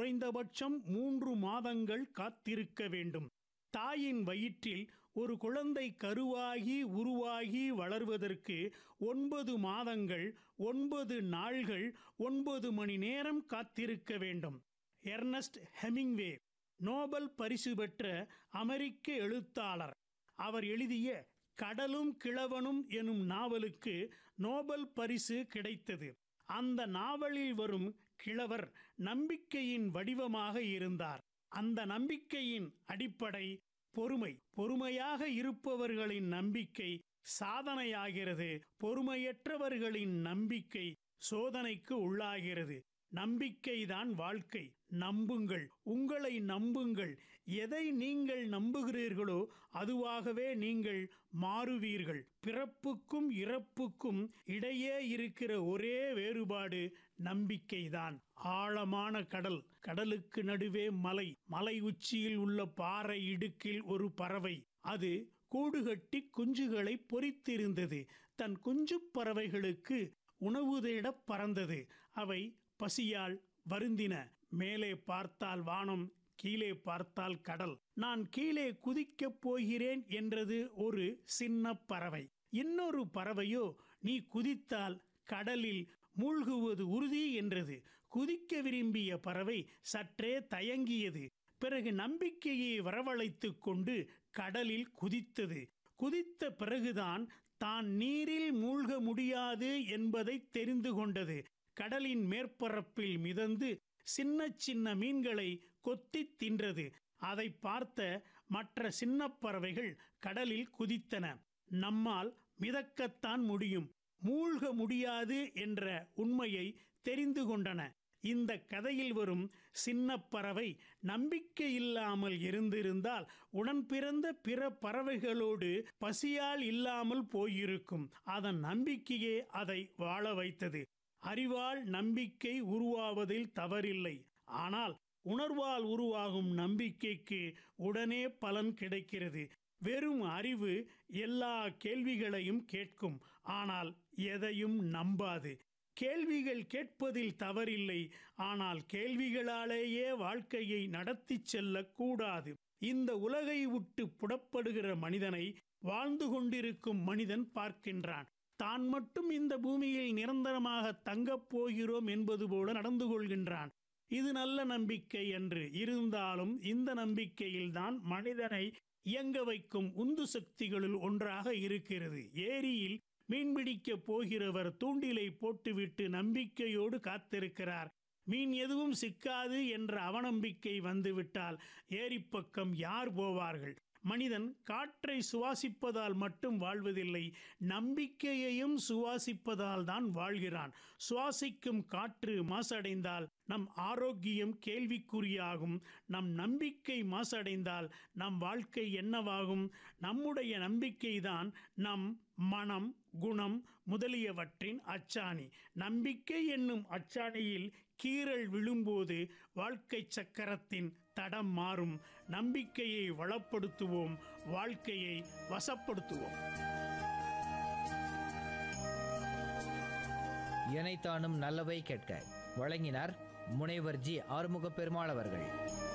குறைந்தபட்சம் மூன்று மாதங்கள் காத்திருக்க வேண்டும் தாயின் வயிற்றில் ஒரு குழந்தை கருவாகி உருவாகி வளர்வதற்கு ஒன்பது மாதங்கள் ஒன்பது நாள்கள் ஒன்பது மணி நேரம் காத்திருக்க வேண்டும் எர்னஸ்ட் ஹெமிங்வே நோபல் பரிசு பெற்ற அமெரிக்க எழுத்தாளர் அவர் எழுதிய கடலும் கிழவனும் எனும் நாவலுக்கு நோபல் பரிசு கிடைத்தது அந்த நாவலில் வரும் கிழவர் நம்பிக்கையின் வடிவமாக இருந்தார் அந்த நம்பிக்கையின் அடிப்படை பொறுமை பொறுமையாக இருப்பவர்களின் நம்பிக்கை சாதனையாகிறது பொறுமையற்றவர்களின் நம்பிக்கை சோதனைக்கு உள்ளாகிறது நம்பிக்கைதான் வாழ்க்கை நம்புங்கள் உங்களை நம்புங்கள் எதை நீங்கள் நம்புகிறீர்களோ அதுவாகவே நீங்கள் மாறுவீர்கள் பிறப்புக்கும் இறப்புக்கும் இடையே இருக்கிற ஒரே வேறுபாடு நம்பிக்கைதான் ஆழமான கடல் கடலுக்கு நடுவே மலை மலை உச்சியில் உள்ள பாறை இடுக்கில் ஒரு பறவை அது கூடு கட்டி குஞ்சுகளை பொறித்திருந்தது தன் குஞ்சு பறவைகளுக்கு உணவு தேடப் பறந்தது அவை பசியால் வருந்தின மேலே பார்த்தால் வானம் கீழே பார்த்தால் கடல் நான் கீழே குதிக்கப் போகிறேன் என்றது ஒரு சின்ன பறவை இன்னொரு பறவையோ நீ குதித்தால் கடலில் மூழ்குவது உறுதி என்றது குதிக்க விரும்பிய பறவை சற்றே தயங்கியது பிறகு நம்பிக்கையை வரவழைத்துக் கொண்டு கடலில் குதித்தது குதித்த பிறகுதான் தான் நீரில் மூழ்க முடியாது என்பதை தெரிந்து கொண்டது கடலின் மேற்பரப்பில் மிதந்து சின்ன சின்ன மீன்களை கொத்தித் தின்றது அதை பார்த்த மற்ற சின்ன பறவைகள் கடலில் குதித்தன நம்மால் மிதக்கத்தான் முடியும் மூழ்க முடியாது என்ற உண்மையை தெரிந்து கொண்டன இந்த கதையில் வரும் சின்ன பறவை நம்பிக்கை இல்லாமல் இருந்திருந்தால் உடன் பிறந்த பிற பறவைகளோடு பசியால் இல்லாமல் போயிருக்கும் அதன் நம்பிக்கையே அதை வாழ வைத்தது அறிவால் நம்பிக்கை உருவாவதில் தவறில்லை ஆனால் உணர்வால் உருவாகும் நம்பிக்கைக்கு உடனே பலன் கிடைக்கிறது வெறும் அறிவு எல்லா கேள்விகளையும் கேட்கும் ஆனால் எதையும் நம்பாது கேள்விகள் கேட்பதில் தவறில்லை ஆனால் கேள்விகளாலேயே வாழ்க்கையை நடத்திச் செல்லக்கூடாது இந்த உலகை விட்டு புடப்படுகிற மனிதனை வாழ்ந்து கொண்டிருக்கும் மனிதன் பார்க்கின்றான் தான் மட்டும் இந்த பூமியில் நிரந்தரமாக தங்கப் போகிறோம் என்பது போல நடந்து கொள்கின்றான் இது நல்ல நம்பிக்கை என்று இருந்தாலும் இந்த நம்பிக்கையில்தான் மனிதனை இயங்க வைக்கும் உந்து சக்திகளுள் ஒன்றாக இருக்கிறது ஏரியில் மீன்பிடிக்கப் போகிறவர் தூண்டிலை போட்டுவிட்டு நம்பிக்கையோடு காத்திருக்கிறார் மீன் எதுவும் சிக்காது என்ற அவநம்பிக்கை வந்துவிட்டால் ஏரிப்பக்கம் யார் போவார்கள் மனிதன் காற்றை சுவாசிப்பதால் மட்டும் வாழ்வதில்லை நம்பிக்கையையும் சுவாசிப்பதால் தான் வாழ்கிறான் சுவாசிக்கும் காற்று மாசடைந்தால் நம் ஆரோக்கியம் கேள்விக்குறியாகும் நம் நம்பிக்கை மாசடைந்தால் நம் வாழ்க்கை என்னவாகும் நம்முடைய நம்பிக்கைதான் நம் மனம் குணம் முதலியவற்றின் அச்சாணி நம்பிக்கை என்னும் அச்சாணியில் கீறல் விழும்போது வாழ்க்கை சக்கரத்தின் தடம் மாறும் நம்பிக்கையை வளப்படுத்துவோம் வாழ்க்கையை வசப்படுத்துவோம் இணைத்தானும் நல்லவை கேட்க வழங்கினார் முனைவர் ஜி ஆறுமுக பெருமாள் அவர்கள்